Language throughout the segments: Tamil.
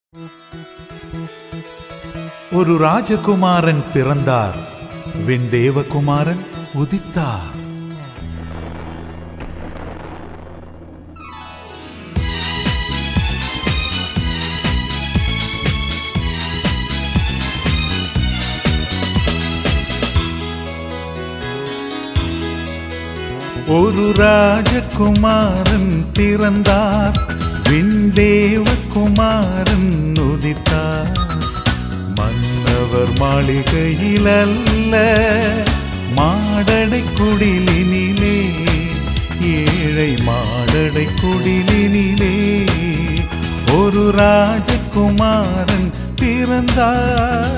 ஒரு ராஜகுமாரன் பிறந்தார் விண்தேவகுமாரன் உதித்தார் ஒரு ராஜகுமாரன் பிறந்தார் விண்தேவகுமாரன் உதித்தார் மன்னவர் மாளிகையில் அல்ல மாடடை குடிலினிலே ஏழை மாடடை குடிலினிலே ஒரு ராஜகுமாரன் பிறந்தார்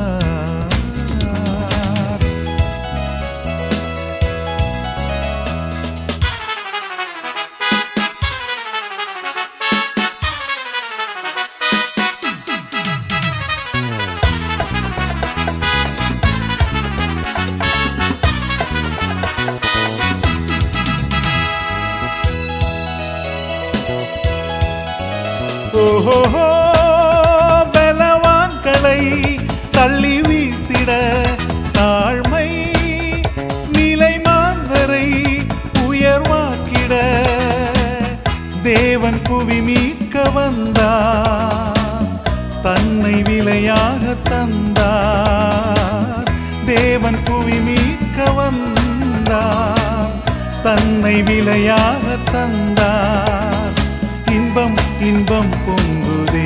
ஓஹோ பலவான்களை தள்ளி வீழ்த்திட தாழ்மை நிலை மாந்தரை உயர்வாக்கிட தேவன் புவி மீட்க வந்தார் தன்னை விலையாக தந்தார் தேவன் புவி மீட்க வந்தார் தன்னை விலையாக தந்தார் இன்பம் இன்பம் பொங்குதே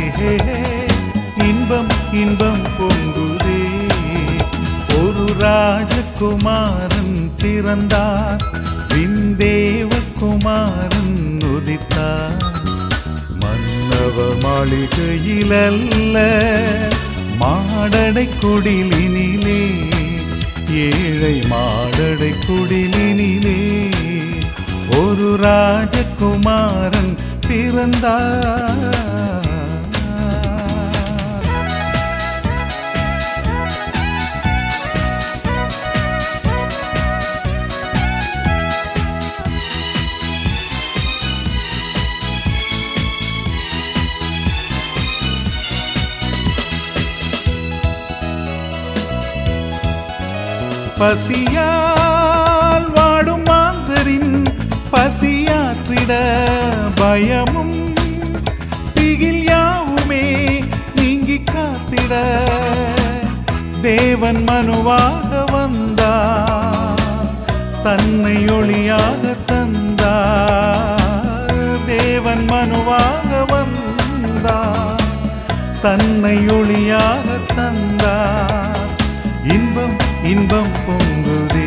இன்பம் இன்பம் பொங்குதே ஒரு ராஜகுமாரன் பிறந்தார் விந்தேவகுமாரன் உதித்தார் மன்னவர் மாளிகையில் அல்ல மாடடை குடிலினிலே ஏழை மாடடை குடிலினிலே ஒரு ராஜகுமாரன் பிறந்தார் பசியால் வாடும் மாந்தரின் பசியாற்றிட பயமும் திகில் யாவுமே நீங்கி காத்திட தேவன் மனுவாக வந்தார் தன்னை ஒளியாக தந்தார் தேவன் மனுவாக வந்தார் தன்னை ஒளியாக தந்தார் இன்பம் இன்பம் பொங்குதே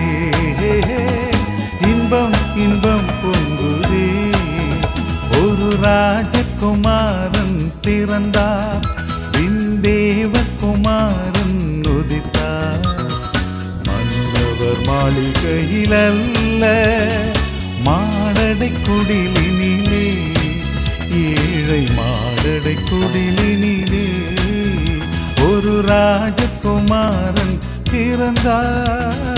இன்பம் இன்பம் பொங்குதே ஒரு ராஜகுமாரன் பிறந்தார் விந்தேவகுமாரன் உதித்தார் மன்னவர் மாளிகையில் அல்ல மாடடை குடிலினிலே ஏழை மாடடை குடிலினிலே ஒரு ராஜகுமாரன் பிறந்தார்